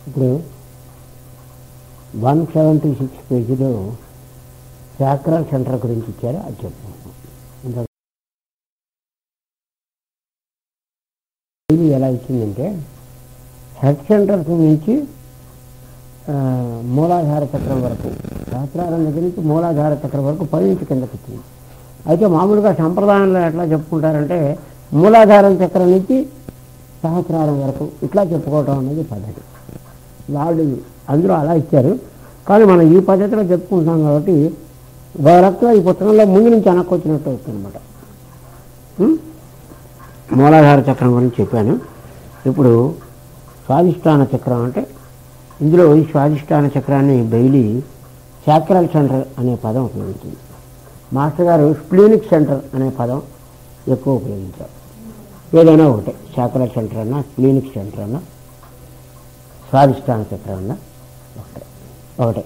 ఇప్పుడు one seventy six పేజీలో sacral centre గురించి ఇచ్చారు అది చెప్పు ఇంకా ఇది ఎలా ఇచ్చిందంటే హెడ్ సెంటర్స్ నుంచి ఆ, మూలాధార చక్రం వరకు సహస్రారం దగ్గర నుంచి మూలాధార చక్రం వరకు పైనుంచి కిందకి వచ్చింది అయితే మామూలుగా సంప్రదాయంలో ఎట్లా చెప్పుకుంటారంటే మూలాధారం చక్రం నుంచి సహస్రారం వరకు ఇట్లా చెప్పుకోవటం అనేది పద్ధతి వాళ్ళు అందరూ అలా ఇచ్చారు కానీ మనం ఈ పద్ధతిలో చెప్పుకుంటున్నాం కాబట్టి వాళ్ళతో ఈ పుస్తకంలో ముందు నుంచి వెనక్కి వచ్చినట్టు అవుతుంది అనమాట మూలాధార చక్రం గురించి చెప్పాను ఇప్పుడు స్వాదిష్టాన చక్రం అంటే ఇందులో ఈ స్వాదిష్టాన చక్రాన్ని బెయిలీ శాక్రల్ సెంటర్ అనే పదం ఉపయోగించింది మాస్టర్ గారు స్ప్లీనిక్ సెంటర్ అనే పదం ఎక్కువ ఉపయోగించారు ఏదైనా ఒకటే శాక్రల్ సెంటర్ అన్నా స్ప్లీనిక్ సెంటర్ అన్నా స్వాదిష్టాన చక్రం అన్నా ఒకటే ఒకటే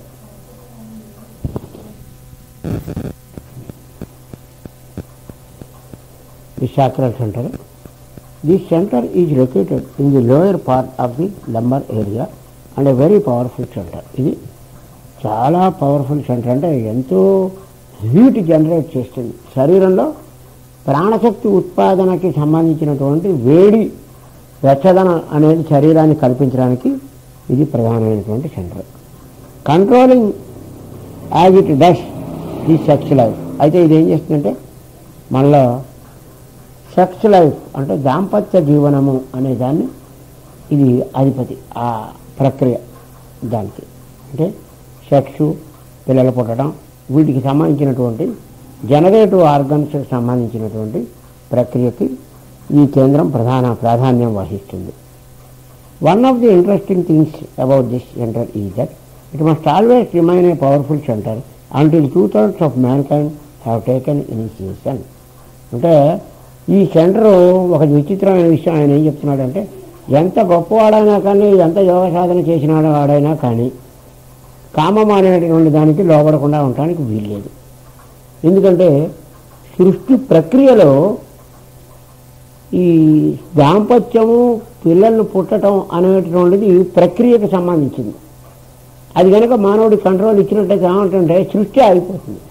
the sacral center. This center is located in the lower part of the lumbar area and a very powerful center. ఇది చాలా పవర్ఫుల్ సెంటర్ అంటే ఎంతో హీట్ జనరేట్ చేస్తుంది శరీరంలో ప్రాణశక్తి ఉత్పాదనకి సంబంధించినటువంటి వేడి వెచ్చదనం అనేది శరీరాన్ని కల్పించడానికి ఇది ప్రధానమైనటువంటి centre controlling as it does ఈ సెక్స్ లైఫ్ అయితే ఇది ఏం చేస్తుందంటే మనలో సెక్స్ లైఫ్ అంటే దాంపత్య జీవనము అనే దాన్ని ఇది అధిపతి ఆ ప్రక్రియ దానికి అంటే సెక్స్ పిల్లలు పుట్టడం వీటికి సంబంధించినటువంటి జనరేటివ్ ఆర్గన్స్కి సంబంధించినటువంటి ప్రక్రియకి ఈ కేంద్రం ప్రధాన ప్రాధాన్యం వహిస్తుంది one of the interesting things about this centre is that it must always remain a powerful centre until two thirds of mankind have taken initiation అంటే ఈ సెంటర్ ఒక విచిత్రమైన విషయం ఆయన ఏం చెప్తున్నాడంటే ఎంత గొప్పవాడైనా కానీ ఎంత యోగ సాధన చేసిన వాడైనా కానీ కామం అనేటువంటి దానికి లోపడకుండా ఉండటానికి వీల్లేదు ఎందుకంటే సృష్టి ప్రక్రియలో ఈ దాంపత్యము పిల్లల్ని పుట్టడం అనేటువంటిది ప్రక్రియకు సంబంధించింది అది కనుక మానవుడి కంట్రోల్ ఇచ్చినట్టయితే ఏమంటుంటే సృష్టి ఆగిపోతుంది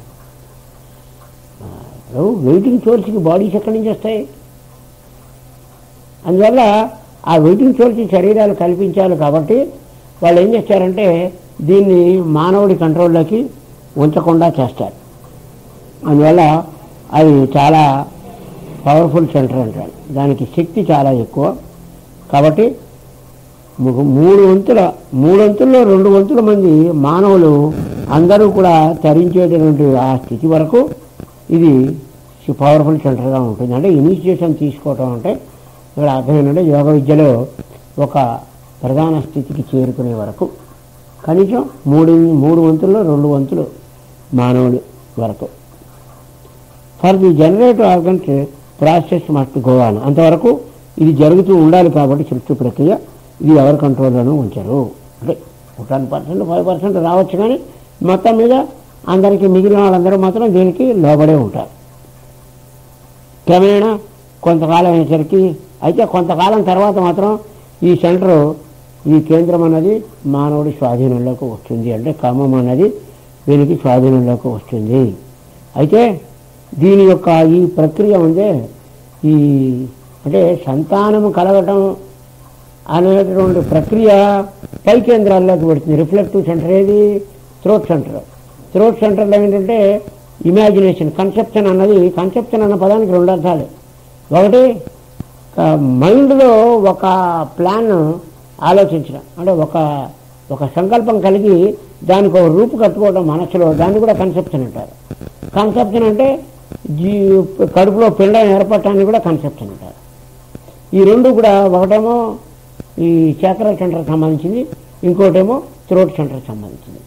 వెయిటింగ్ సోర్స్కి బాడీస్ ఎక్కడి నుంచి వస్తాయి అందువల్ల ఆ వెయిటింగ్ సోర్స్ శరీరాలు కల్పించాలి కాబట్టి వాళ్ళు ఏం చేస్తారంటే దీన్ని మానవుడి కంట్రోల్లోకి ఉంచకుండా చేస్తారు అందువల్ల అది చాలా పవర్ఫుల్ సెంటర్ అంటారు దానికి శక్తి చాలా ఎక్కువ కాబట్టి ము- మూడు వంతుల మూడు వంతుల్లో రెండు వంతుల మంది మానవులు అందరూ కూడా తరించేటటువంటి ఆ స్థితి వరకు ఇది పవర్ఫుల్ సెంటర్గా ఉంటుంది అంటే ఇనిషియేషన్ తీసుకోవటం అంటే ఇక్కడ అర్థం ఏంటంటే యోగ విద్యలో ఒక ప్రధాన స్థితికి చేరుకునే వరకు కనీసం మూడు మూడు వంతుల్లో రెండు వంతులు మానవుడి వరకు for the generative organs process must go on అంతవరకు ఇది జరుగుతూ ఉండాలి కాబట్టి సృష్టి ప్రక్రియ ఇది ఎవరి కంట్రోల్లోనూ ఉంచరు అంటే టెన్ పర్సెంట్ ఫైవ్ పర్సెంట్ రావచ్చు కానీ మొత్తం మీద అందరికీ మిగిలిన వాళ్ళందరూ మాత్రం దీనికి లోబడే ఉంటారు క్రమేణా కొంతకాలం అయ్యేసరికి అయితే కొంతకాలం తర్వాత మాత్రం ఈ సెంటర్ ఈ కేంద్రం అన్నది మానవుడి స్వాధీనంలోకి వస్తుంది అంటే కామం అన్నది వీనికి స్వాధీనంలోకి వస్తుంది అయితే దీని యొక్క ఈ ప్రక్రియ ఉందే ఈ అంటే సంతానము కలగటం అనేటటువంటి ప్రక్రియ పై కేంద్రాల్లోకి పెడుతుంది రిఫ్లెక్టివ్ సెంటర్ ఏది థ్రోట్ సెంటర్ థ్రోట్ సెంటర్లో ఏంటంటే ఇమాజినేషన్ కన్సెప్షన్ అన్నది కన్సెప్షన్ అన్న పదానికి రెండు అర్థాలు ఒకటి ఆ, మైండ్లో ఒక ప్లాన్ ఆలోచించడం అంటే ఒక ఒక సంకల్పం కలిగి దానికి ఒక రూపు కట్టుకోవడం మనసులో దాన్ని కూడా కన్సెప్షన్ అంటారు కన్సెప్షన్ అంటే జీ కడుపులో పిండం ఏర్పడటాన్ని కూడా కన్సెప్షన్ అంటారు ఈ రెండు కూడా ఒకటేమో ఈ చక్ర సెంటర్కి సంబంధించింది ఇంకోటేమో థ్రోట్ సెంటర్కి సంబంధించింది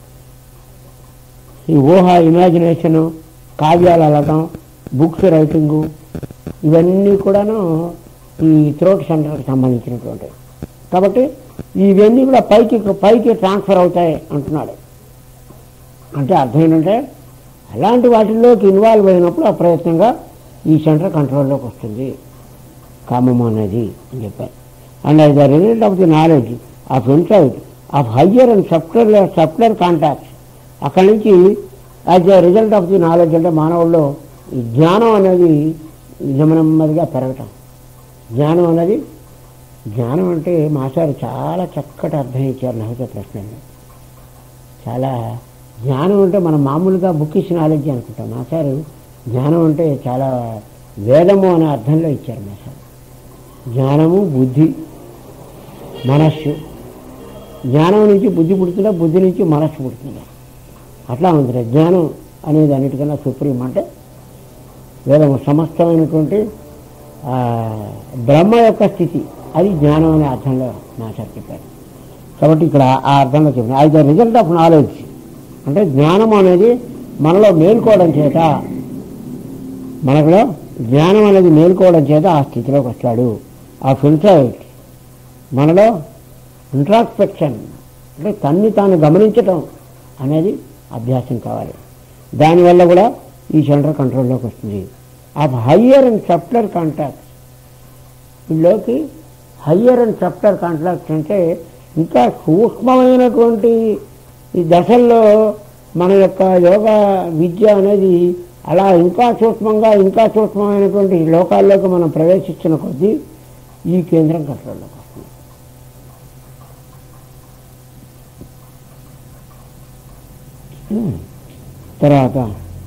ఈ ఊహ ఇమాజినేషను కావ్యాలు అలటం బుక్స్ రైటింగు ఇవన్నీ కూడాను ఈ థ్రోట్ సెంటర్కి సంబంధించినటువంటివి కాబట్టి ఇవన్నీ కూడా పైకి పైకి ట్రాన్స్ఫర్ అవుతాయి అంటున్నాడు అంటే అర్థం ఏంటంటే అలాంటి వాటిల్లోకి ఇన్వాల్వ్ అయినప్పుడు అప్రయత్నంగా ఈ సెంటర్ కంట్రోల్లోకి వస్తుంది కామం అనేది అని చెప్పారు and the result of the knowledge of insight of higher and software software contacts అక్కడి నుంచి as a result of the knowledge అంటే మానవుల్లో ఈ జ్ఞానం అనేది నెమ్మదిగా పెరగటం జ్ఞానం అనేది జ్ఞానం అంటే మాస్టర్ చాలా చక్కటి అర్థం ఇచ్చారు నహిత ప్రశ్నలు చాలా జ్ఞానం అంటే మనం మామూలుగా బుక్కిష్ నాలెడ్జ్ అనుకుంటాం మాస్టారు జ్ఞానం అంటే చాలా వేదము అనే అర్థంలో ఇచ్చారు మాస్టర్ జ్ఞానము బుద్ధి మనస్సు జ్ఞానం నుంచి బుద్ధి పుడుతుందా బుద్ధి నుంచి మనస్సు పుడుతుందా అట్లా ఉంటుంది జ్ఞానం అనేది అన్నిటికన్నా సుప్రీం అంటే వేదము సమస్తమైనటువంటి ఆ, బ్రహ్మ యొక్క స్థితి అది జ్ఞానం అనే అర్థంలో మాస్టర్ చెప్పారు కాబట్టి ఇక్కడ ఆ అర్థంలో చెప్పిన అది ద రిజల్ట్ ఆఫ్ నాలెడ్జ్ అంటే జ్ఞానం అనేది మనలో మేల్కోవడం చేత మనలో జ్ఞానం అనేది మేల్కోవడం చేత ఆ స్థితిలోకి వస్తాడు ఆ ఫిల్సైట్ మనలో ఇంట్రాస్పెక్షన్ అంటే తన్ని తాను గమనించటం అనేది అభ్యాసం కావాలి దానివల్ల కూడా ఈ సెంటర్ కంట్రోల్లోకి వస్తుంది of higher and software contacts ఇందులోకి హయ్యర్ అండ్ సాఫ్ట్వేర్ కాంట్రాక్ట్స్ అంటే ఇంకా సూక్ష్మమైనటువంటి ఈ దశల్లో మన యొక్క యోగా విద్య అనేది అలా ఇంకా సూక్ష్మంగా ఇంకా సూక్ష్మమైనటువంటి లోకాల్లోకి మనం ప్రవేశించిన కొద్దీ ఈ కేంద్రం కంట్రోల్లోకి వస్తుంది తర్వాత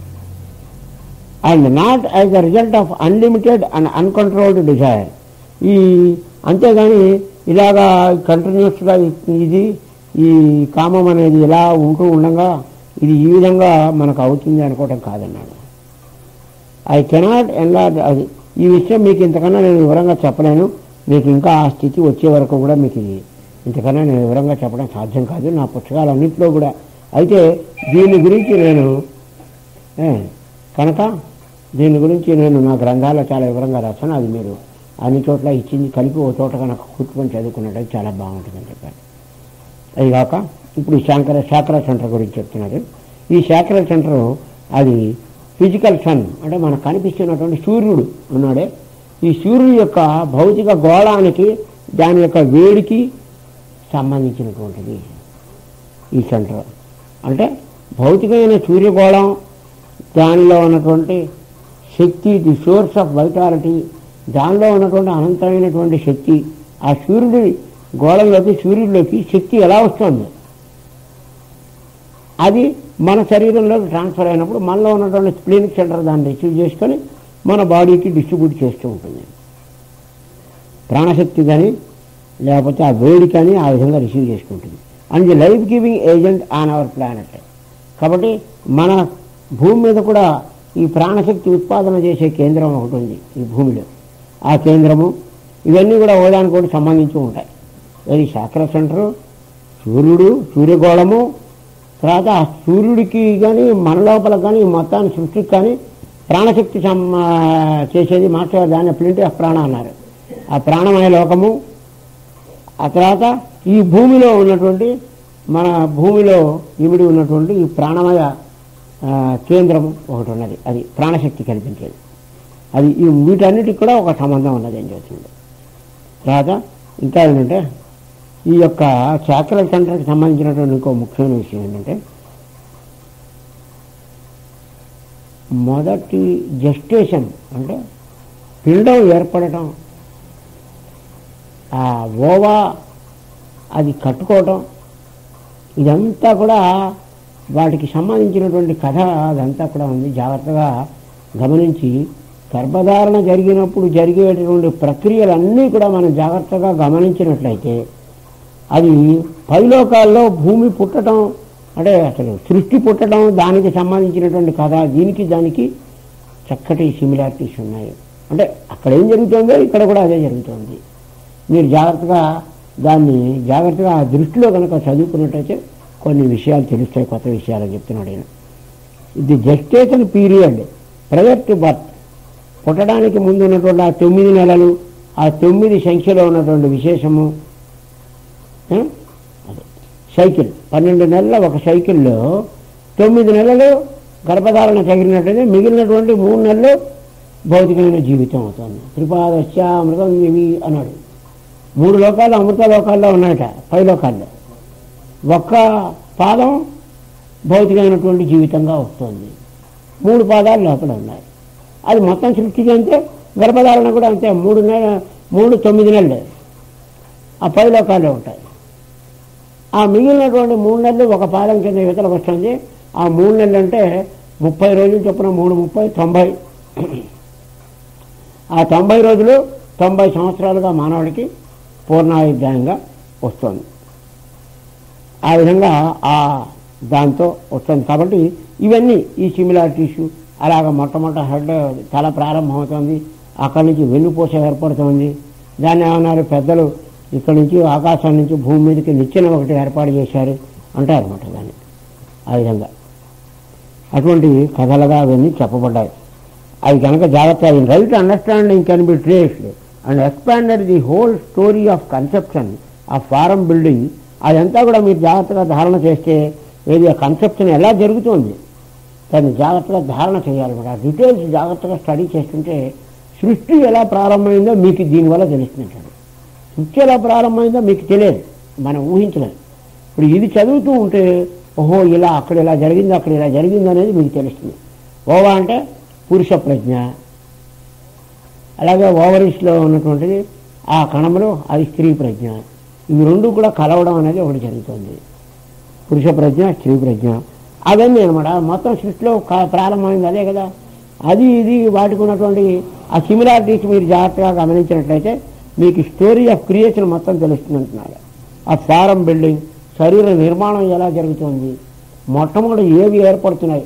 and not as a result of unlimited and uncontrolled desire ఈ అంతేగాని ఇలాగా కంటిన్యూస్గా ఇది ఈ కామం అనేది ఇలా ఉంటూ ఉండగా ఇది ఈ విధంగా మనకు అవుతుంది అనుకోవటం కాదన్నాడు ఐ కెనాట్ ఎన్లార్జ్ అది ఈ విషయం మీకు ఇంతకన్నా నేను వివరంగా చెప్పలేను మీకు ఇంకా ఆ స్థితి వచ్చే వరకు కూడా మీకు ఇది ఇంతకన్నా నేను వివరంగా చెప్పడం సాధ్యం కాదు నా పుస్తకాలన్నింటిలో కూడా అయితే దీని గురించి నేను ఏ, కనుక దీని గురించి నేను నా గ్రంథాల్లో చాలా వివరంగా రాశాను అది మీరు అన్ని చోట్ల ఇచ్చింది కలిపి ఓ చోట కనుక కూర్చుకొని చదువుకున్నట్టు చాలా బాగుంటుందని చెప్పారు అది కాక ఇప్పుడు ఈ శాంకర శాకర సెంటర్ గురించి చెప్తున్నారు ఈ శాకర సెంటర్ అది ఫిజికల్ సన్ అంటే మనకు కనిపిస్తున్నటువంటి సూర్యుడు ఉన్నాడే ఈ సూర్యుడు యొక్క భౌతిక గోళానికి దాని యొక్క వేడికి సంబంధించినటువంటిది ఈ సెంటర్ అంటే భౌతికమైన సూర్యగోళం దానిలో ఉన్నటువంటి శక్తి ది సోర్స్ ఆఫ్ వైటాలిటీ దానిలో ఉన్నటువంటి అనంతమైనటువంటి శక్తి ఆ సూర్యుడి గోళంలోకి సూర్యుడిలోకి శక్తి ఎలా వస్తుంది అది మన శరీరంలోకి ట్రాన్స్ఫర్ అయినప్పుడు మనలో ఉన్నటువంటి స్ప్లీనిక్ సెంటర్ దాన్ని రిసీవ్ చేసుకొని మన బాడీకి డిస్ట్రిబ్యూట్ చేస్తూ ఉంటుంది ప్రాణశక్తి కానీ లేకపోతే ఆ వేడి కానీ ఆ విధంగా రిసీవ్ చేసుకుంటుంది and the life giving agent on our planet కాబట్టి మన భూమి మీద కూడా ఈ ప్రాణశక్తి ఉత్పాదన చేసే కేంద్రం ఒకటి ఉంది ఈ భూమిలో ఆ కేంద్రము ఇవన్నీ కూడా ఓదానికి కూడా సంబంధించి ఉంటాయి ఇది శాక్ర సెంటరు సూర్యుడు సూర్యగోళము తర్వాత ఆ సూర్యుడికి కానీ మన లోపల కానీ ఈ మొత్తాన్ని సృష్టికి కానీ ప్రాణశక్తి సం చేసేది మాస్టర్ దాన్ని ప్లింటి ఆఫ్ ప్రాణ అన్నారు ఆ ప్రాణమయ లోకము ఆ తర్వాత ఈ భూమిలో ఉన్నటువంటి మన భూమిలో ఇమిడి ఉన్నటువంటి ఈ ప్రాణమయ ఆ, కేంద్రం ఒకటి ఉన్నది అది ప్రాణశక్తి కల్పించేది అది ఈ వీటన్నిటికి కూడా ఒక సంబంధం ఉన్నది అని చెప్తుంది తర్వాత ఇంకా ఏంటంటే ఈ యొక్క చాక్ర సెంటర్కి సంబంధించినటువంటి ఇంకో ముఖ్యమైన విషయం ఏంటంటే మొదటి జస్టేషన్ అంటే పిండం ఏర్పడటం ఆ ఓవా అది కట్టుకోవటం ఇదంతా కూడా వాటికి సంబంధించినటువంటి కథ అదంతా కూడా ఉంది జాగ్రత్తగా గమనించి గర్భధారణ జరిగినప్పుడు జరిగేటటువంటి ప్రక్రియలన్నీ కూడా మనం జాగ్రత్తగా గమనించినట్లయితే అది పైలోకాల్లో భూమి పుట్టడం అంటే అసలు సృష్టి పుట్టడం దానికి సంబంధించినటువంటి కథ దీనికి దానికి చక్కటి సిమిలారిటీస్ ఉన్నాయి అంటే అక్కడ ఏం జరుగుతుందో ఇక్కడ కూడా అదే జరుగుతుంది మీరు జాగ్రత్తగా దాన్ని జాగ్రత్తగా ఆ దృష్టిలో కనుక చదువుకున్నట్టయితే కొన్ని విషయాలు తెలుస్తాయి కొత్త విషయాలు అని చెప్తున్నాడు ఆయన ఇది gestation period prior to birth పుట్టడానికి ముందు ఉన్నటువంటి ఆ తొమ్మిది నెలలు ఆ తొమ్మిది సంఖ్యలో ఉన్నటువంటి విశేషము ఆ? అదే సైకిల్ పన్నెండు నెలల ఒక సైకిల్లో తొమ్మిది నెలలు గర్భధారణ తగిలినట్టయితే మిగిలినటువంటి మూడు నెలలు భౌతికమైన జీవితం అవుతుంది త్రిపాదశ్య మృగం ఇవి అన్నాడు మూడు లోకాలు అమృత లోకాల్లో ఉన్నాయట పై లోకాల్లో ఒక్క పాదం భౌతికమైనటువంటి జీవితంగా వస్తుంది మూడు పాదాలు లోపల ఉన్నాయి అది మొత్తం సృష్టికి అంతే గర్భధారణ కూడా అంతే మూడు నెల మూడు తొమ్మిది నెలలు ఆ పై లోకాల్లో ఉంటాయి ఆ మిగిలినటువంటి మూడు నెలలు ఒక పాదం కింద యువతలకు వస్తుంది ఆ మూడు నెలలు అంటే ముప్పై రోజులు చొప్పున మూడు ముప్పై తొంభై ఆ తొంభై రోజులు తొంభై సంవత్సరాలుగా మానవుడికి పూర్ణాయుధ్యాయంగా వస్తుంది ఆ విధంగా ఆ దాంతో వస్తుంది కాబట్టి ఇవన్నీ ఈ సిమిలారిటీస్ అలాగ మొట్టమొదట హెడ్ తల ప్రారంభమవుతుంది అక్కడి నుంచి వెన్నుపూస ఏర్పడుతుంది దాన్ని ఏమన్నారు పెద్దలు ఇక్కడి నుంచి ఆకాశం నుంచి భూమి మీదకి నిచ్చెన ఒకటి ఏర్పాటు చేశారు అంటారు అనమాట దాన్ని ఆ విధంగా అటువంటి కథలుగా అవన్నీ చెప్పబడ్డాయి అవి కనుక జాగ్రత్త right understanding can be traced and expanded the whole story of conception of form building అదంతా కూడా మీరు జాగ్రత్తగా ధారణ చేస్తే ఏది ఆ కన్సెప్షన్ ఎలా జరుగుతుంది దాన్ని జాగ్రత్తగా ధారణ చేయాలన్నమాట ఆ డీటెయిల్స్ జాగ్రత్తగా స్టడీ చేస్తుంటే సృష్టి ఎలా ప్రారంభమైందో మీకు దీనివల్ల తెలుస్తుంది సృష్టి ఎలా ప్రారంభమైందో మీకు తెలియదు మనం ఊహించలేదు ఇప్పుడు ఇది చదువుతూ ఉంటే ఓహో ఇలా అక్కడ ఇలా జరిగింది అక్కడ ఇలా జరిగింది అనేది మీకు తెలుస్తుంది ఓవా అంటే పురుష ప్రజ్ఞ అలాగే ఓవరీస్లో ఉన్నటువంటిది ఆ కణములు అది స్త్రీ ప్రజ్ఞ ఇవి రెండు కూడా కలవడం అనేది ఒకటి జరుగుతుంది పురుష ప్రజ్ఞ స్త్రీ ప్రజ్ఞ అవన్నీ అనమాట మొత్తం సృష్టిలో క- ప్రారంభమైంది అదే కదా అది ఇది వాటికి ఉన్నటువంటి ఆ సిమిలారిటీస్ మీరు జాగ్రత్తగా గమనించినట్లయితే మీకు స్టోరీ ఆఫ్ క్రియేషన్ మొత్తం తెలుస్తుంది అంటున్నారు ఆ ఫారం బిల్డింగ్ శరీర నిర్మాణం ఎలా జరుగుతుంది మొట్టమొదటి ఏవి ఏర్పడుతున్నాయి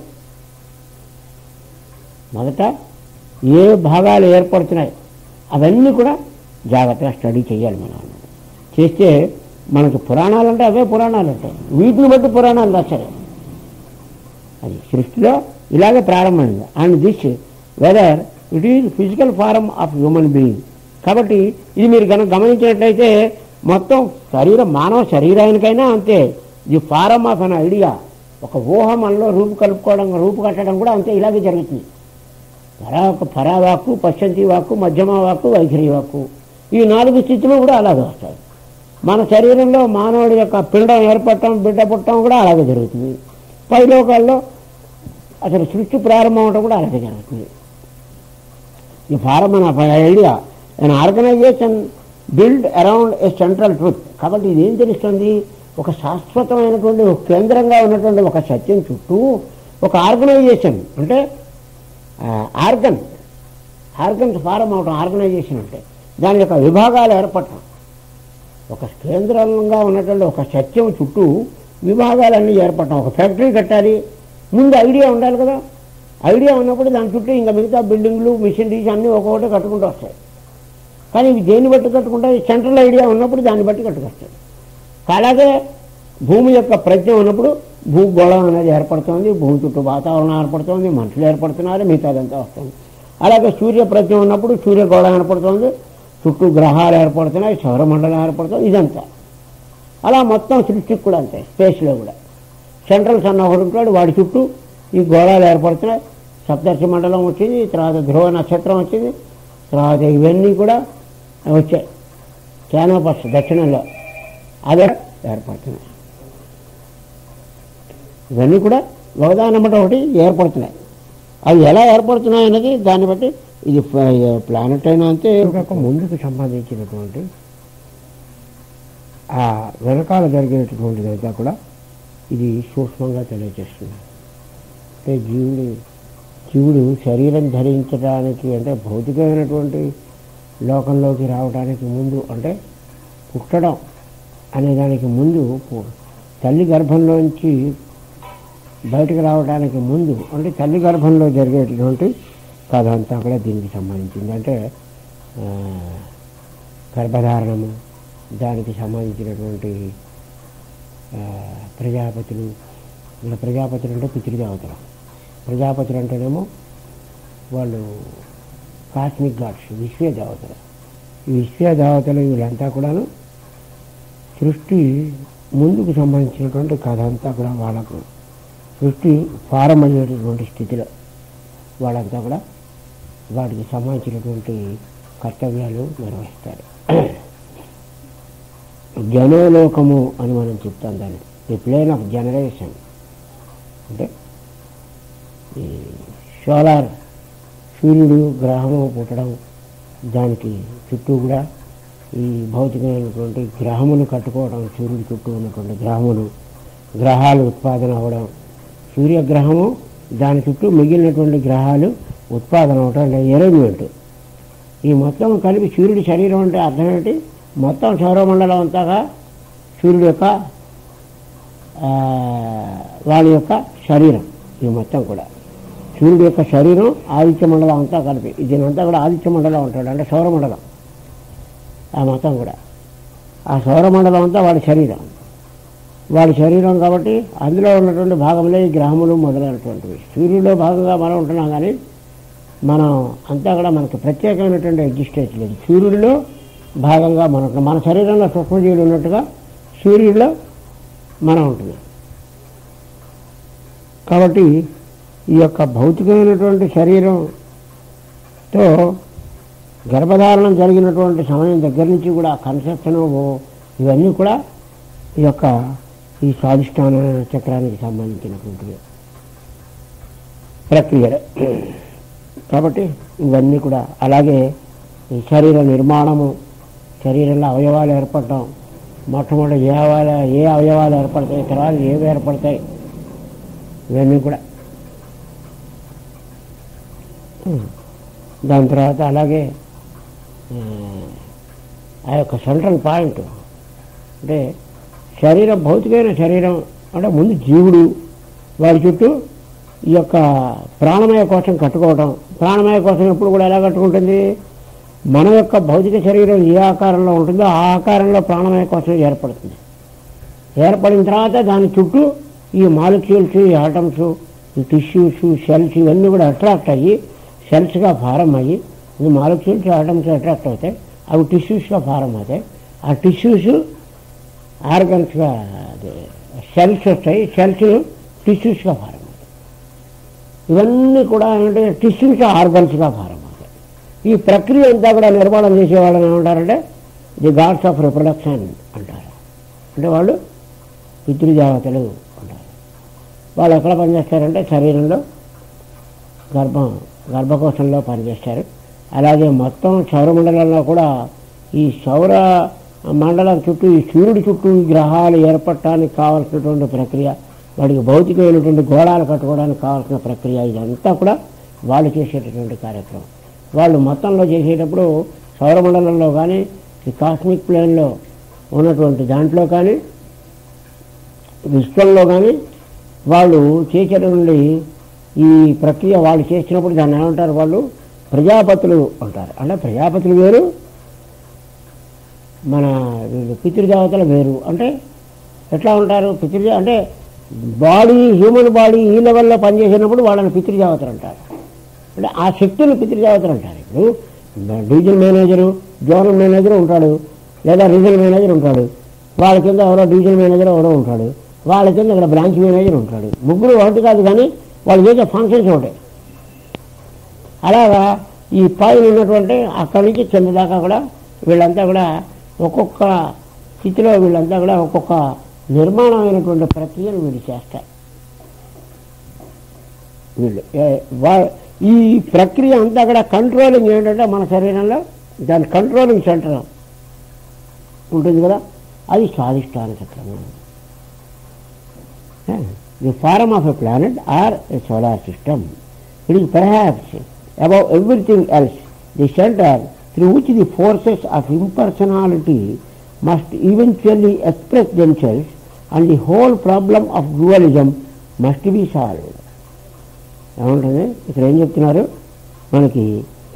మొదట ఏ భాగాలు ఏర్పడుతున్నాయి అవన్నీ కూడా జాగ్రత్తగా స్టడీ చేయాలి మనం చేస్తే మనకు పురాణాలు అంటే అవే పురాణాలు ఉంటాయి వీటిని బట్టి పురాణాలు రాశారు అది సృష్టిలో ఇలాగే ప్రారంభమైంది and this whether it is physical form of human being కాబట్టి ఇది మీరు కనుక గమనించినట్లయితే మొత్తం శరీరం మానవ శరీరానికైనా అంతే the form of an idea ఒక ఊహ మనలో రూపు కలుపుకోవడం రూపు కట్టడం కూడా అంతే ఇలాగే జరుగుతుంది పరా పరావాక్కు పశ్చంతి వాక్కు మధ్యమ వాక్కు వైఖరి వాక్కు ఈ నాలుగు స్థితులు కూడా అలాగే వస్తాయి మన శరీరంలో మానవుడి యొక్క పిండం ఏర్పడటం బిడ్డ పుట్టడం కూడా అలాగే జరుగుతుంది పై లోకాల్లో అసలు సృష్టి ప్రారంభం అవడం కూడా అలాగే జరుగుతుంది ఈ form of idea and organisation build around a central truth కాబట్టి ఇది ఏం తెలుస్తుంది ఒక శాశ్వతమైనటువంటి ఒక కేంద్రంగా ఉన్నటువంటి ఒక సత్యం చుట్టూ ఒక ఆర్గనైజేషన్ అంటే ఆర్గన్ ఆర్గన్స్ ఫారం అవటం ఆర్గనైజేషన్ అంటే దాని యొక్క విభాగాలు ఏర్పడటం ఒక కేంద్రంగా ఉన్నటువంటి ఒక సత్యం చుట్టూ విభాగాలన్నీ ఏర్పడటం ఒక ఫ్యాక్టరీ కట్టాలి ముందు ఐడియా ఉండాలి కదా ఐడియా ఉన్నప్పుడు దాని చుట్టూ ఇంకా మిగతా బిల్డింగ్లు మిషనరీస్ అన్నీ ఒక్కొక్కటి కట్టుకుంటూ వస్తాయి కానీ ఇవి దేన్ని బట్టి కట్టుకుంటాయి సెంట్రల్ ఐడియా ఉన్నప్పుడు దాన్ని బట్టి కట్టుకొస్తాయి అలాగే భూమి యొక్క ప్రజ్ఞ ఉన్నప్పుడు భూగోళం అనేది ఏర్పడుతుంది భూమి చుట్టూ వాతావరణం ఏర్పడుతుంది మనుషులు ఏర్పడుతున్నారు మిగతాదంతా వస్తుంది అలాగే సూర్య ప్రజ్ఞ ఉన్నప్పుడు సూర్యగోళం ఏర్పడుతుంది చుట్టూ గ్రహాలు ఏర్పడుతున్నాయి సౌరమండలం ఏర్పడుతుంది ఇదంతా అలా మొత్తం సృష్టికి కూడా అంతే స్పేస్లో కూడా సెంట్రల్ సన్ ఒకడు ఉంటాడు వాడి చుట్టూ ఈ గోళాలు ఏర్పడుతున్నాయి సప్తర్షి మండలం వచ్చింది తర్వాత ధ్రువ నక్షత్రం వచ్చింది తర్వాత ఇవన్నీ కూడా వచ్చాయి క్యానోపస్ దక్షిణంలో అదే ఏర్పడుతున్నాయి ఇవన్నీ కూడా ఒకదానమాట ఒకటి ఏర్పడుతున్నాయి అవి ఎలా ఏర్పడుతున్నాయి అనేది దాన్ని బట్టి ఇది ప్లానెట్ అయినా అంతే కాక ముందుకు సంబంధించినటువంటి ఆ వెనకాల జరిగేటటువంటిదంతా కూడా ఇది సూక్ష్మంగా తెలియజేస్తుంది అంటే జీవుడు జీవుడు శరీరం ధరించడానికి అంటే భౌతికమైనటువంటి లోకంలోకి రావడానికి ముందు అంటే పుట్టడం అనే దానికి ముందు పు- తల్లి గర్భంలోంచి బయటకు రావడానికి ముందు అంటే తల్లి గర్భంలో జరిగేటటువంటి కథ అంతా కూడా దీనికి సంబంధించింది అంటే ఆ, గర్భధారణము దానికి సంబంధించినటువంటి ఆ, ప్రజాపతులు ఇలా ప్రజాపతులు అంటే పితృదేవతలు ప్రజాపతులు అంటేనేమో వాళ్ళు కాస్మిక్ గాడ్స్ విశ్వ దేవతలు ఈ విశ్వ దేవతలు వీళ్ళంతా కూడాను సృష్టి ముందుకు సంబంధించినటువంటి కథ అంతా కూడా వాళ్ళకు సృష్టి ప్రారంభమైనటువంటి స్థితిలో వాళ్ళంతా కూడా వాటికి సంబంధించినటువంటి కర్తవ్యాలు నిర్వహిస్తారు జనోలోకము అని మనం చెప్తాం దాన్ని ది ప్లేన్ ఆఫ్ జనరేషన్ అంటే ఈ సోలార్ సూర్యుడు గ్రహము పుట్టడం దానికి చుట్టూ కూడా ఈ భౌతికమైనటువంటి గ్రహములు కట్టుకోవడం సూర్యుడి చుట్టూ ఉన్నటువంటి గ్రహములు గ్రహాలు ఉత్పాదన అవ్వడం సూర్యగ్రహము దాని చుట్టూ మిగిలినటువంటి గ్రహాలు ఉత్పాదన అవడం అంటే అరేంజ్మెంట్ ఈ మొత్తం కలిపి సూర్యుడి శరీరం అంటే అర్థం ఏంటి మొత్తం సౌరమండలం అంతాగా సూర్యుడి యొక్క ఆ, వాళ్ళ యొక్క శరీరం ఈ మొత్తం కూడా సూర్యుడి యొక్క శరీరం ఆదిత్య మండలం అంతా కలిపి దీనంతా కూడా ఆదిత్య మండలం అంటాడు అంటే సౌరమండలం ఆ మొత్తం కూడా ఆ సౌరమండలం అంతా వాడి శరీరం వాడి శరీరం కాబట్టి అందులో ఉన్నటువంటి భాగంలో ఈ గ్రహములు మొదలైనటువంటివి సూర్యుడిలో భాగంగా మనం ఉంటున్నాం కానీ మనం అంతా కూడా మనకు ప్రత్యేకమైనటువంటి ఎగ్జిస్టెన్స్ లేదు సూర్యుడిలో భాగంగా మనం ఉంటున్నాం మన శరీరంలో సూక్ష్మజీవులు ఉన్నట్టుగా సూర్యుడిలో మనం ఉంటున్నాం కాబట్టి ఈ యొక్క భౌతికమైనటువంటి శరీరంతో గర్భధారణం జరిగినటువంటి సమయం దగ్గర నుంచి కూడా కన్సెప్షన్ ఇవన్నీ కూడా ఈ యొక్క ఈ స్వాధిష్టాన చక్రానికి సంబంధించినటువంటి ప్రక్రియలు కాబట్టి ఇవన్నీ కూడా అలాగే ఈ శరీర నిర్మాణము శరీరంలో అవయవాలు ఏర్పడటం మొట్టమొదటి ఏ అవయవాలు ఏ అవయవాలు ఏర్పడతాయి తర్వాత ఏవి ఏర్పడతాయి ఇవన్నీ కూడా దాని తర్వాత అలాగే ఆ, ఆ యొక్క సెంట్రల్ పాయింట్ అంటే శరీరం భౌతికమైన శరీరం అంటే ముందు జీవుడు వాడి చుట్టూ ఈ యొక్క ప్రాణమయ కోసం కట్టుకోవటం ప్రాణమయ కోసం ఎప్పుడు కూడా ఎలా కట్టుకుంటుంది మన యొక్క భౌతిక శరీరం ఏ ఆకారంలో ఉంటుందో ఆ ఆకారంలో ప్రాణమయ కోసం ఏర్పడుతుంది ఏర్పడిన తర్వాత దాని చుట్టూ ఈ మాలిక్యూల్స్ ఈ ఆటమ్స్ ఈ టిష్యూస్ సెల్స్ ఇవన్నీ కూడా అట్రాక్ట్ అయ్యి సెల్స్గా ఫారం అయ్యి ఈ మాలిక్యూల్స్ ఆటమ్స్ అట్రాక్ట్ అవుతాయి అవి టిష్యూస్గా ఫారం అవుతాయి ఆ టిష్యూస్ ఆర్గన్స్గా అదే సెల్స్ వస్తాయి సెల్స్ టిష్యూస్గా ఫారం అవుతాయి ఇవన్నీ కూడా ఏంటంటే టిష్యూస్ ఆర్గన్స్గా ఫారం అవుతాయి ఈ ప్రక్రియ అంతా కూడా నిర్మాణం చేసేవాళ్ళని ఏమంటారంటే ది గాడ్స్ ఆఫ్ రిప్రొడక్షన్ అంటారు అంటే వాళ్ళు పితృదేవతలు అంటారు వాళ్ళు ఎక్కడ పనిచేస్తారంటే శరీరంలో గర్భం గర్భకోశంలో పనిచేస్తారు అలాగే మొత్తం సౌరమండలంలో కూడా ఈ సౌర మండలం చుట్టూ ఈ సూర్యుడి చుట్టూ ఈ గ్రహాలు ఏర్పడటానికి కావాల్సినటువంటి ప్రక్రియ వాడికి భౌతికమైనటువంటి గోళాలు కట్టుకోవడానికి కావాల్సిన ప్రక్రియ ఇదంతా కూడా వాళ్ళు చేసేటటువంటి కార్యక్రమం వాళ్ళు మొత్తంలో చేసేటప్పుడు సౌరమండలంలో కానీ ఈ కాస్మిక్ ప్లేన్లో ఉన్నటువంటి దాంట్లో కానీ విశ్వంలో కానీ వాళ్ళు చేసేటువంటి ఈ ప్రక్రియ వాళ్ళు చేసినప్పుడు దాన్ని ఏమంటారు వాళ్ళు ప్రజాపతులు అంటారు అంటే ప్రజాపతులు వేరు మన వీళ్ళు పితృదేవతలు వేరు అంటే ఎట్లా ఉంటారు పితృదే అంటే బాడీ హ్యూమన్ బాడీ ఈ లెవెల్లో పనిచేసినప్పుడు వాళ్ళని పితృదేవతలు అంటారు అంటే ఆ శక్తులు పితృదేవతలు అంటారు ఇప్పుడు డివిజన్ మేనేజరు జోనల్ మేనేజర్ ఉంటాడు లేదా రీజనల్ మేనేజర్ ఉంటాడు వాళ్ళ కింద ఎవరో డివిజన్ మేనేజర్ ఎవరో ఉంటాడు వాళ్ళ కింద ఇక్కడ బ్రాంచ్ మేనేజర్ ఉంటాడు ముగ్గురు ఒకటి కాదు కానీ వాళ్ళు చేసే ఫంక్షన్స్ ఉంటాయి అలాగా ఈ పైన ఉన్నటువంటి అక్కడి నుంచి కింద దాకా కూడా వీళ్ళంతా కూడా ఒక్కొక్క స్థితిలో వీళ్ళంతా కూడా ఒక్కొక్క నిర్మాణమైనటువంటి ప్రక్రియను వీళ్ళు చేస్తారు వీళ్ళు ఏ- వా- ఈ ప్రక్రియ అంతా కూడా కంట్రోలింగ్ ఏంటంటే మన శరీరంలో దాని కంట్రోలింగ్ సెంటర్ ఉంటుంది కదా అది స్వాదిష్టాన చక్రము the form of a planet or a solar system it is perhaps above everything else the centre through which the forces of impersonality must eventually express themselves and the whole problem of dualism must be solved ఏముంటుంది ఇక్కడ ఏం చెప్తున్నారు మనకి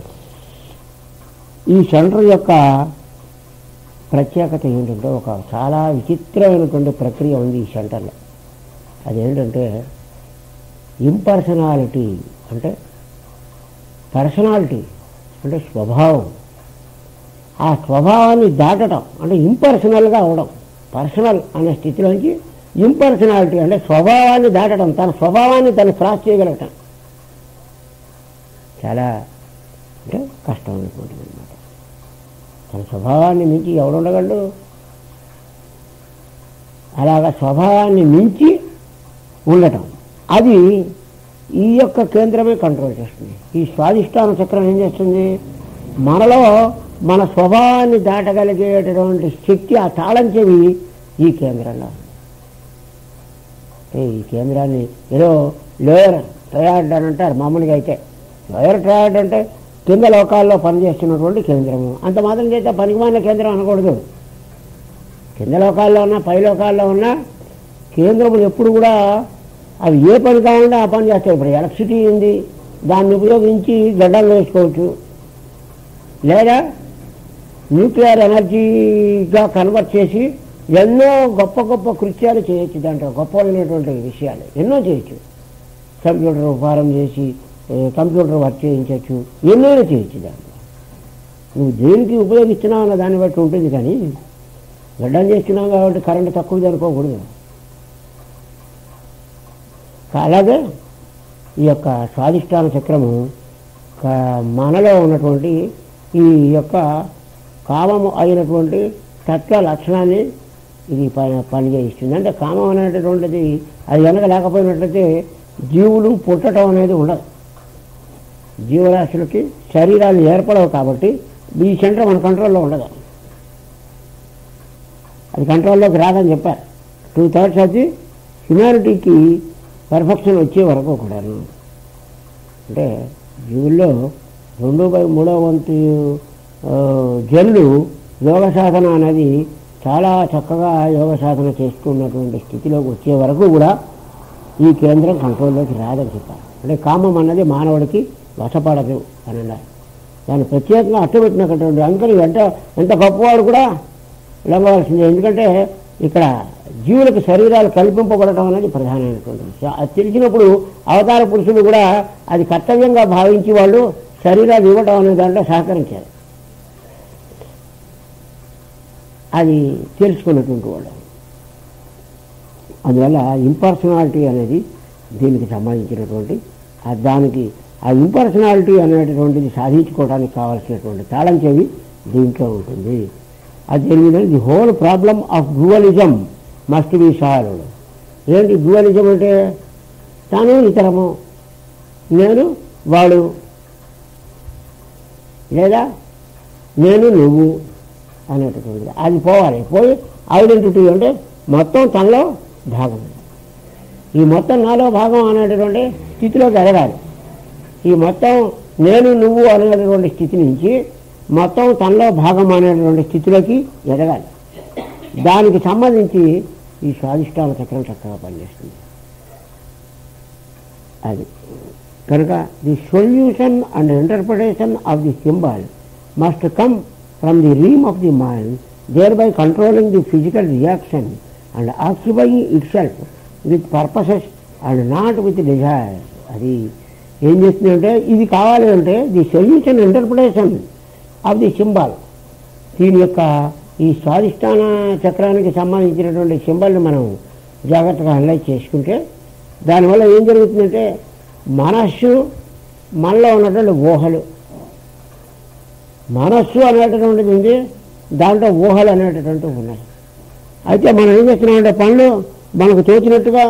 ఈ centre యొక్క ప్రత్యేకత ఏంటంటే ఒక చాలా విచిత్రమైనటువంటి ప్రక్రియ ఉంది ఈ సెంటర్లో అదేంటంటే ఇంపర్సనాలిటీ అంటే పర్సనాలిటీ అంటే స్వభావం ఆ స్వభావాన్ని దాటడం అంటే ఇంపర్సనల్గా అవడం పర్సనల్ అనే స్థితిలోంచి ఇంపర్సనాలిటీ అంటే స్వభావాన్ని దాటడం తన స్వభావాన్ని తను క్రాస్ చేయగలగటం చాలా అంటే కష్టమైనటువంటిది అనమాట తన స్వభావాన్ని మించి ఎవడు ఉండగలడు అలాగా స్వభావాన్ని మించి ఉండటం అది ఈ యొక్క కేంద్రమే కంట్రోల్ చేస్తుంది ఈ స్వాదిష్టాన చక్రం ఏం చేస్తుంది మనలో మన స్వభావాన్ని దాటగలిగేటటువంటి శక్తి ఆ తాళం చెవి ఈ కేంద్రంలో అంటే ఈ కేంద్రాన్ని ఏదో లోయర్ ట్రయాడ్ అని అంటారు మామూలుగా అయితే లోయర్ ట్రయాడ్ అంటే కింద లోకాల్లో పనిచేస్తున్నటువంటి కేంద్రము అంత మాత్రం చేస్తే పనికిమాలిన కేంద్రం అనకూడదు కింద లోకాల్లో ఉన్న పై లోకాల్లో ఉన్న కేంద్రములు ఎప్పుడు కూడా అవి ఏ పని కావాలంటే ఆ పని చేస్తాయి ఇప్పుడు ఎలక్ట్రిసిటీ ఉంది దాన్ని ఉపయోగించి గడ్డలు వేసుకోవచ్చు లేదా న్యూక్లియర్ ఎనర్జీగా కన్వర్ట్ చేసి ఎన్నో గొప్ప గొప్ప కృత్యాలు చేయొచ్చు దాంట్లో గొప్పమైనటువంటి విషయాలు ఎన్నో చేయొచ్చు కంప్యూటర్ ఫారం చేసి ఏ, కంప్యూటర్ వర్క్ చేయించవచ్చు ఎన్నైనా చేయొచ్చు దాంట్లో నువ్వు దేనికి ఉపయోగిస్తున్నావు అన్న దాన్ని బట్టి ఉంటుంది కానీ గడ్డం చేస్తున్నావు కాబట్టి కరెంటు తక్కువది అనుకోకూడదు అలాగే ఈ యొక్క స్వాదిష్టాన చక్రము క- మనలో ఉన్నటువంటి ఈ యొక్క కామము అయినటువంటి తత్వ లక్షణాన్ని ఇది ప- పనిచేయిస్తుంది అంటే కామం అనేటటువంటిది అది వెనక లేకపోయినట్లయితే జీవులు పుట్టడం అనేది ఉండదు జీవరాశులకి శరీరాలు ఏర్పడవు కాబట్టి ఈ సెంటర్ మన కంట్రోల్లో ఉండదు అది కంట్రోల్లోకి రాదని చెప్పారు టూ థర్డ్స్ అది హ్యుమానిటీకి పర్ఫెక్షన్ వచ్చే వరకు కూడాను అంటే జీవుల్లో రెండు బై మూడో వంతు ఆ, జనులు యోగ సాధన అనేది చాలా చక్కగా యోగ సాధన చేస్తున్నటువంటి స్థితిలోకి వచ్చే వరకు కూడా ఈ కేంద్రం కంట్రోల్లోకి రాదని చెప్పారు అంటే కామం అన్నది మానవుడికి వశపడదు అని అన్నారు దాన్ని ప్రత్యేకంగా అట్టబెట్టినటువంటి అందుకని ఎంత ఎంత గొప్పవాడు కూడా లొంగవలసిందే ఎందుకంటే ఇక్కడ జీవులకు శరీరాలు కల్పింపబడటం అనేది ప్రధానమైనటువంటి విషయం అది తెలిసినప్పుడు అవతార పురుషులు కూడా అది కర్తవ్యంగా భావించి వాళ్ళు శరీరాలు ఇవ్వటం అనే దాంట్లో సహకరించారు అది తెలుసుకున్నటువంటి వాళ్ళు అందువల్ల ఇంపర్సనాలిటీ అనేది దీనికి సంబంధించినటువంటి ఆ దానికి ఆ ఇంపర్సనాలిటీ అనేటటువంటిది సాధించుకోవడానికి కావాల్సినటువంటి తాళం చెవి దీంట్లో ఉంటుంది అది తెలియదు the whole problem of dualism must be solved ఏంటి డ్యువలిజం అంటే తాను ఇతరము నేను వాడు లేదా నేను నువ్వు అనేటటువంటిది అది పోవాలి పోయి ఐడెంటిటీ అంటే మొత్తం తనలో భాగం ఈ మొత్తం నాలో భాగం అనేటటువంటి స్థితిలోకి ఎదగాలి ఈ మొత్తం నేను నువ్వు అనేటటువంటి స్థితి నుంచి మొత్తం తనలో భాగం అనేటటువంటి స్థితిలోకి ఎదగాలి దానికి సంబంధించి ఈ స్వాదిష్టాన చక్రం చక్కగా పనిచేస్తుంది అది కనుక the solution and interpretation of the symbol must come from the realm of the mind thereby controlling the physical reaction and occupying itself with purposes and not with desire అది ఏం చేస్తుందంటే ఇది కావాలి అంటే the solution interpretation of the symbol దీని యొక్క ఈ స్వాదిష్టాన చక్రానికి సంబంధించినటువంటి సింబల్ని మనం జాగ్రత్తగా హైలైట్ చేసుకుంటే దానివల్ల ఏం జరుగుతుందంటే మనస్సు మనలో ఉన్నటువంటి ఊహలు మనస్సు అనేటటువంటిది ఉంది దాంట్లో ఊహలు అనేటటువంటివి ఉన్నాయి అయితే మనం ఏం చేస్తున్నామంటే పనులు మనకు తోచినట్టుగా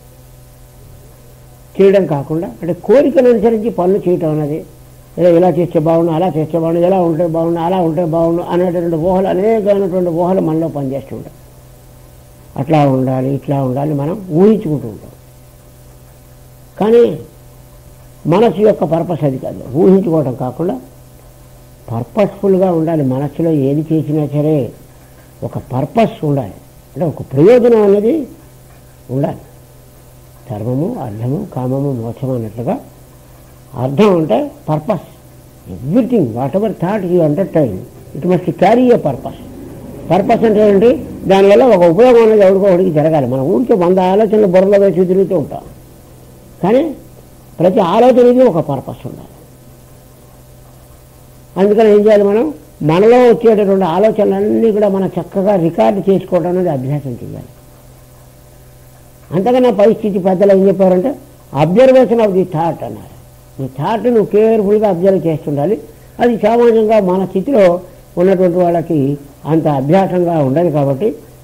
చేయడం కాకుండా అంటే కోరికను అనుసరించి పనులు చేయటం అన్నది ఏదో ఇలా చేస్తే బాగుండు అలా చేస్తే బాగుండు ఎలా ఉంటే బాగుండు అలా ఉంటే బాగుండు అనేటటువంటి ఊహలు అనేకమైనటువంటి ఊహలు మనలో పనిచేస్తుంటాయి అట్లా ఉండాలి ఇట్లా ఉండాలి మనం ఊహించుకుంటూ ఉంటాం కానీ మనసు యొక్క పర్పస్ అది కాదు ఊహించుకోవడం కాకుండా పర్పస్ఫుల్గా ఉండాలి మనస్సులో ఏది చేసినా సరే ఒక పర్పస్ ఉండాలి అంటే ఒక ప్రయోజనం అనేది ఉండాలి ధర్మము అర్థము కామము మోక్షం అన్నట్లుగా అర్థం అంటే purpose everything whatever thought you entertain it must carry a purpose purpose అంటే ఏంటి దానివల్ల ఒక ఉపయోగం అనేది ఎవరికో ఒకటికి జరగాలి మనం ఊరికే వంద ఆలోచనలు బుర్రలో వేసి తిరుగుతూ ఉంటాం కానీ ప్రతి ఆలోచనకి ఒక పర్పస్ ఉండాలి అందుకని ఏం చేయాలి మనం మనలో వచ్చేటటువంటి ఆలోచనలన్నీ కూడా మనం చక్కగా రికార్డు చేసుకోవడం అనేది అభ్యాసం చేయాలి అంతకన్నా పరిస్థితి పెద్దలు ఏం చెప్పారంటే అబ్జర్వేషన్ ఆఫ్ ది థాట్ అన్నారు ఈ థాట్ నువ్వు కేర్ఫుల్గా అబ్జర్వ్ చేస్తుండాలి అది సామాన్యంగా మన స్థితిలో ఉన్నటువంటి వాళ్ళకి అంత అభ్యాసంగా ఉండదు కాబట్టి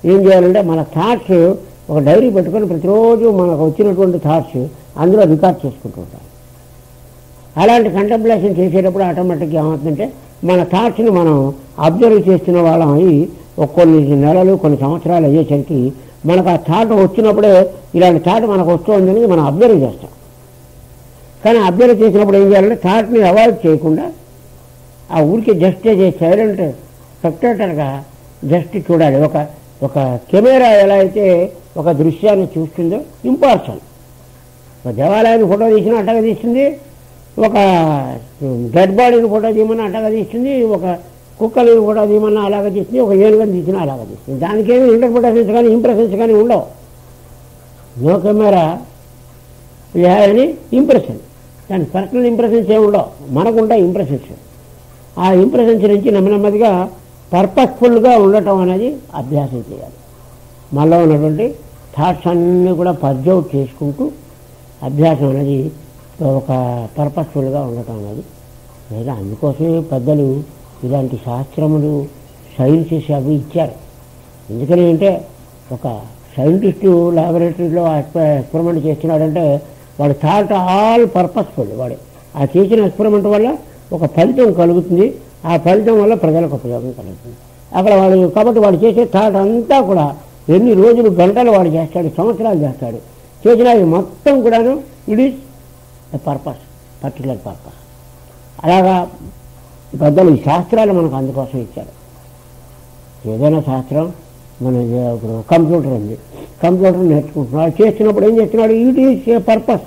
ఏం చేయాలంటే మన థాట్స్ ఒక డైరీ పెట్టుకొని ప్రతిరోజు మనకు వచ్చినటువంటి థాట్స్ అందులో రికార్డ్ చేసుకుంటూ ఉంటాం అలాంటి కంటెంప్లేషన్ చేసేటప్పుడు ఆటోమేటిక్గా ఏమవుతుందంటే మన థాట్స్ని మనం అబ్జర్వ్ చేస్తున్న వాళ్ళం అయ్యి ఒక కొన్ని నెలలు కొన్ని సంవత్సరాలు అయ్యేసరికి మనకు ఆ థాట్ వచ్చినప్పుడే ఇలాంటి థాట్ మనకు వస్తుందని మనం అబ్జర్వ్ చేస్తాం కానీ అబ్జర్వ్ చేసినప్పుడు ఏం చేయాలంటే థాట్ని అవాయిడ్ చేయకుండా ఆ ఊరికి జస్ట్ సైలెంట్ స్పెక్టేటర్గా జస్ట్ చూడాలి ఒక ఒక కెమెరా ఎలా అయితే ఒక దృశ్యాన్ని చూస్తుందో ఇంపార్షన్ ఒక దేవాలయాన్ని ఫోటో తీసినా అట్టగా తీస్తుంది ఒక డెడ్ బాడీని ఫోటో తీయమన్నా అట్టగా తీస్తుంది ఒక కుక్కలని ఫోటో తీయమన్నా అలాగే తీస్తుంది ఒక ఏనుగని తీసినా అలాగే తీస్తుంది దానికేమి ఇంటర్ప్రిటేషన్స్ కానీ ఇంప్రెషన్స్ కానీ ఉండవు నో కెమెరా అని ఇంప్రెషన్ దాని పర్సనల్ ఇంప్రెషన్స్ ఏమి ఉండవు మనకు ఉంటాయి ఇంప్రెషన్స్ ఆ ఇంప్రెషన్స్ నుంచి నెమ్మది నెమ్మదిగా పర్పస్ఫుల్గా ఉండటం అనేది అభ్యాసం చేయాలి మనలో ఉన్నటువంటి థాట్స్ అన్నీ కూడా పర్జౌట్ చేసుకుంటూ అభ్యాసం అనేది ఒక పర్పస్ఫుల్గా ఉండటం అనేది లేదా అందుకోసమే పెద్దలు ఇలాంటి శాస్త్రములు సైన్సెస్ అవి ఇచ్చారు ఎందుకని అంటే ఒక సైంటిస్టు ల్యాబొరేటరీలో ఎక్స్పెరిమెంట్ చేస్తున్నాడంటే వాడు థాట్ ఆల్ పర్పస్ఫుల్ వాడు ఆ చేసిన ఎక్స్పెరిమెంట్ వల్ల ఒక ఫలితం కలుగుతుంది ఆ ఫలితం వల్ల ప్రజలకు ఉపయోగం కలుగుతుంది అక్కడ వాడు కాబట్టి వాడు చేసే థాట్ అంతా కూడా ఎన్ని రోజులు గంటలు వాడు చేస్తాడు సంవత్సరాలు చేస్తాడు చేసిన అది మొత్తం కూడాను it is a purpose particular purpose అలాగా పెద్దలు ఈ శాస్త్రాలు మనకు అందుకోసం ఇచ్చారు ఏదైనా శాస్త్రం మన ఇప్పుడు కంప్యూటర్ ఉంది కంప్యూటర్ నేర్చుకుంటున్నాడు చేస్తున్నప్పుడు ఏం చేస్తున్నాడు ఇట్ ఈస్ ఏ పర్పస్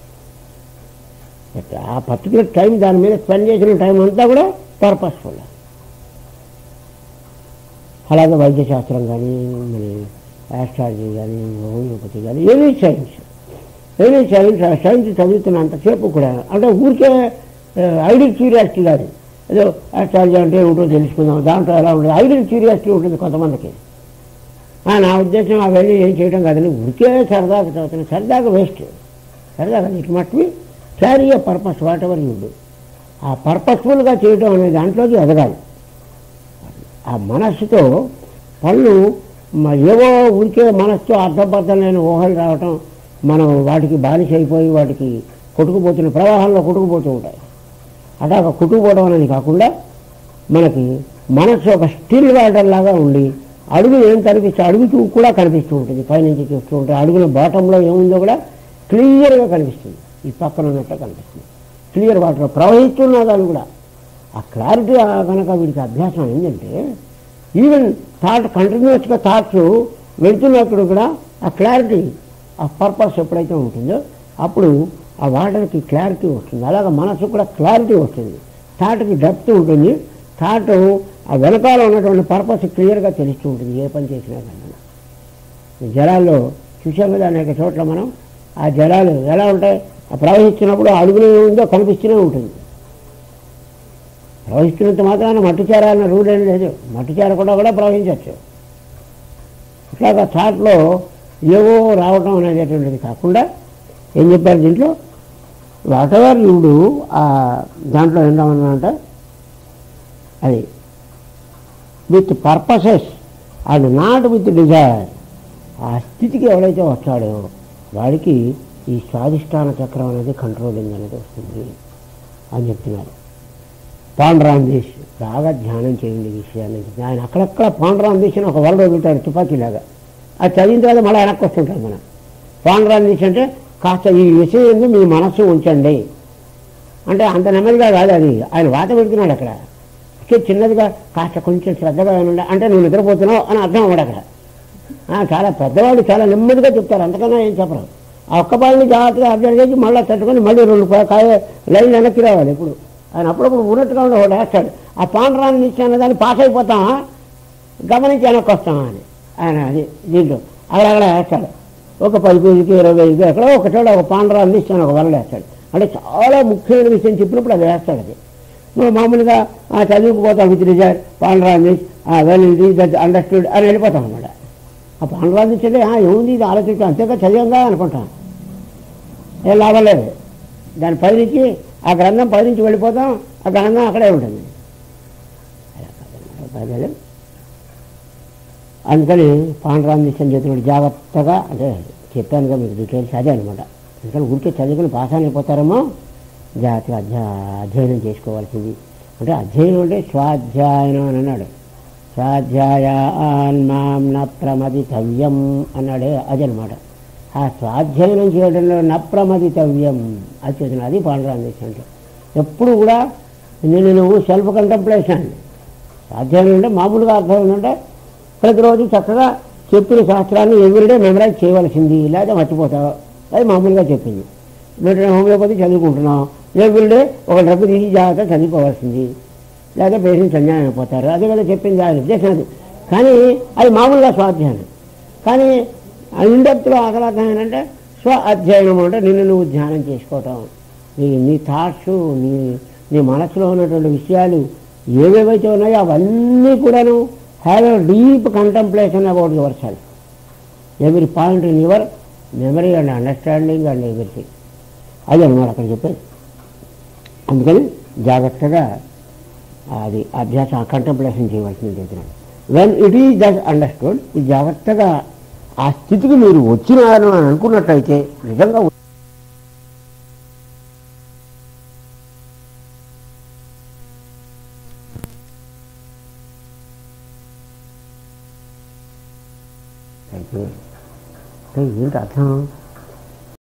ఆ పర్టికులర్ టైం దాని మీద స్పెండ్ చేసిన టైం అంతా కూడా పర్పస్ఫుల్ అలాగే వైద్య శాస్త్రం కానీ మన ఆస్ట్రాలజీ కానీ హోమియోపతి కానీ ఏది సైన్స్ ఏది సైన్స్ ఆ సైన్స్ చదువుతున్నంతసేపు కూడా అంటే ఊరికే ఐడియల్ క్యూరియాసిటీ కాదు ఏదో ఆస్ట్రాలజీ అంటే ఏమిటో తెలుసుకుందాం దాంట్లో ఎలా ఉంటుంది ఐడియల్ క్యూరియాసిటీ ఉంటుంది కొంతమందికి ఆ, నా ఉద్దేశం అవన్నీ ఏం చేయడం కాదని ఊరికే సరదాగా చదువుతున్నాను సరదాగా వేస్ట్ సరదాగా it must be carry a purpose whatever you do ఆ పర్పస్ఫుల్గా చేయటం అనే దాంట్లోకి ఎదగాలి ఆ మనస్సుతో పళ్ళు మ- ఏవో ఊరికే మనస్సుతో అర్థబద్ధం లేని ఊహలు రావటం మనం వాటికి బానిస అయిపోయి వాటికి కొట్టుకుపోతున్న ప్రవాహంలో కొట్టుకుపోతూ ఉంటాయి అటాక కొట్టుకుపోవడం అనేది కాకుండా మనకి మనస్సు ఒక స్టిల్ వాటర్ లాగా ఉండి అడుగు ఏం కనిపిస్తే అడుగుతూ కూడా కనిపిస్తూ ఉంటుంది పైనుంచి చూస్తూ ఉంటే అడుగుల బాటంలో ఏముందో కూడా క్లియర్గా కనిపిస్తుంది ఈ పక్కన ఉన్నట్టు కనిపిస్తుంది క్లియర్ వాటర్ ప్రవహిస్తున్నా దాన్ని కూడా ఆ క్లారిటీ కనుక వీడికి అభ్యాసం ఏంటంటే ఈవెన్ థాట్ కంటిన్యూస్గా థాట్స్ వెళ్తున్నప్పుడు కూడా ఆ క్లారిటీ ఆ పర్పస్ ఎప్పుడైతే ఉంటుందో అప్పుడు ఆ వాటర్కి క్లారిటీ వస్తుంది అలాగే మనసు కూడా క్లారిటీ వస్తుంది థాట్కి డెప్త్ ఉంటుంది థాట్ ఆ వెనకాల ఉన్నటువంటి పర్పస్ క్లియర్గా తెలుస్తూ ఉంటుంది ఏ పని చేసినా కానీ ఈ జలాల్లో చూసాం కదా అనేక చోట్ల మనం ఆ జలాలు ఎలా ఉంటాయి ఆ ప్రవహిస్తున్నప్పుడు అడుగులో ఉందో కనిపిస్తూనే ఉంటుంది ప్రవహిస్తున్నంత మాత్రాన మట్టి చేరాలన్న రూల్ ఏం లేదు మట్టి చేరకుండా కూడా ప్రవహించవచ్చు ఇట్లాగా థాట్లో ఏవో రావటం అనేటటువంటిది కాకుండా ఏం చెప్పారు దీంట్లో వాటెవర్ నువ్వు ఆ దాంట్లో ఏంటమన్నా అది with purposes and not with desire ఆ స్థితికి ఎవడైతే వస్తాడో వాడికి ఈ స్వాధిష్టాన చక్రం అనేది కంట్రోలింగ్ అనేది వస్తుంది అని చెప్తున్నారు పాండ్రాందేశ్ బాగా ధ్యానం చేయండి ఈ విషయాన్ని ఆయన అక్కడక్కడ పాండ్రాందేశ్ అని ఒక వరద వదులుతాడు తుపాకీలాగా అది చదివిన తర్వాత మళ్ళీ వెనక్కి వస్తుంటాడు మనం పాండ్రాందేశ్ అంటే కాస్త ఈ విషయం ఎందు మీ మనస్సు ఉంచండి అంటే అంత నెమ్మదిగా కాదు అది ఆయన వాత పెడుతున్నాడు అక్కడ ఇచ్చే చిన్నదిగా కాస్త కొంచెం శ్రద్ధగా ఉండే అంటే నువ్వు నిద్రపోతున్నావు అని అర్థం అవ్వడు అక్కడ ఆ, చాలా పెద్దవాళ్ళు చాలా నెమ్మదిగా చెప్తారు అంతకన్నా ఏం చెప్పరు ఆ ఒక్క పాలని జాగ్రత్తగా అబ్జర్వ్ చేసి మళ్ళీ తట్టుకొని మళ్ళీ రెండు పా- కాయ లైన్ వెనక్కి రావాలి ఇప్పుడు ఆయన అప్పుడప్పుడు ఉన్నట్టుగా ఉండే ఒకటి వేస్తాడు ఆ పాండ్రాన్ని ఇచ్చాను దాన్ని పాస్ అయిపోతామా గమనించి వెనక్కి వస్తామా అని ఆయన అది దీంట్లో అక్కడ అక్కడ వేస్తాడు ఒక పది పేజీకి ఇరవై ఐదుకి ఎక్కడో ఒక చోట ఒక పాండ్రాన్ని ఇచ్చాను ఒక వరలు వేస్తాడు అంటే చాలా ముఖ్యమైన విషయం చెప్పినప్పుడు అది వేస్తాడు అది నువ్వు మామూలుగా ఆ చదువుకుపోతాం విత్ రిజర్ పాండ్రాన్ని వెల్ దట్ అండర్స్టూడ్ అని వెళ్ళిపోతాం అన్నమాట ఆ పాండ్రాన్ని చెల్లి ఏముంది ఇది ఆలోచించాం అంతేగా చదివంగా అనుకుంటాం ఏం లాభం లేదు దాని పైనుంచి ఆ గ్రంథం పైనుంచి వెళ్ళిపోతాం ఆ గ్రంథం అక్కడే ఉంటుంది అలా కాదన్నమాట ప్రజలు అందుకని పాండరామ్ నిశ్చయం చేస్తున్నాడు జాగ్రత్తగా అంటే చెప్పాను కదా మీకు డీటెయిల్స్ అదే అనమాట అందుకని ఊరికే చదువుకుని పాస్ అయిపోతారేమో జాగ్రత్తగా అధ్యా అధ్యయనం చేసుకోవాల్సింది అంటే అధ్యయనం అంటే స్వాధ్యాయనం అని అన్నాడు స్వాధ్యాయాన్ మాం న ప్రమదితవ్యం అన్నాడే అదనమాట ఆ స్వాధ్యయనం చేయడంలో న ప్రమదితవ్యం అది చదివిన అది పాండరామ్ నిశ్చయం అంటే ఎప్పుడు కూడా నేను నువ్వు సెల్ఫ్ కంటంప్లేషన్ అధ్యయనం అంటే మామూలుగా అర్థం ఏంటంటే ప్రతిరోజు చక్కగా చెప్పిన శాస్త్రాన్ని ఎవ్రీడే మెమరైజ్ చేయవలసింది లేదా మర్చిపోతావు అది మామూలుగా చెప్పింది మీరు హోమియోపతి చదువుకుంటున్నాం ఎవ్రీడే ఒక డ్రగ్ తీసి జాగ్రత్త చదువుకోవాల్సింది లేదా పేషెంట్స్ అన్యాయం అయిపోతారు అదే కదా చెప్పింది ఆయన ఉద్దేశం అది కానీ అది మామూలుగా స్వాధ్యాయం కానీ ఇండెప్త్లో అసలు అర్థం ఏంటంటే స్వ అధ్యయనం అంటే నిన్ను నువ్వు ధ్యానం చేసుకోవటం నీ నీ థాట్స్ నీ నీ మనసులో ఉన్నటువంటి విషయాలు ఏవేవైతే ఉన్నాయో అవన్నీ కూడాను have a deep contemplation about yourself every point in your memory and understanding and everything అది అనమాట అక్కడ చెప్పేది అందుకని జాగ్రత్తగా అది అభ్యాసం కంటంప్లేషన్ చేయవలసింది చెప్తున్నాడు when it is that understood ఇది జాగ్రత్తగా ఆ స్థితికి మీరు వచ్చినారు అని అనుకున్నట్లయితే నిజంగా అయితే అంటే ఏంటి అర్థం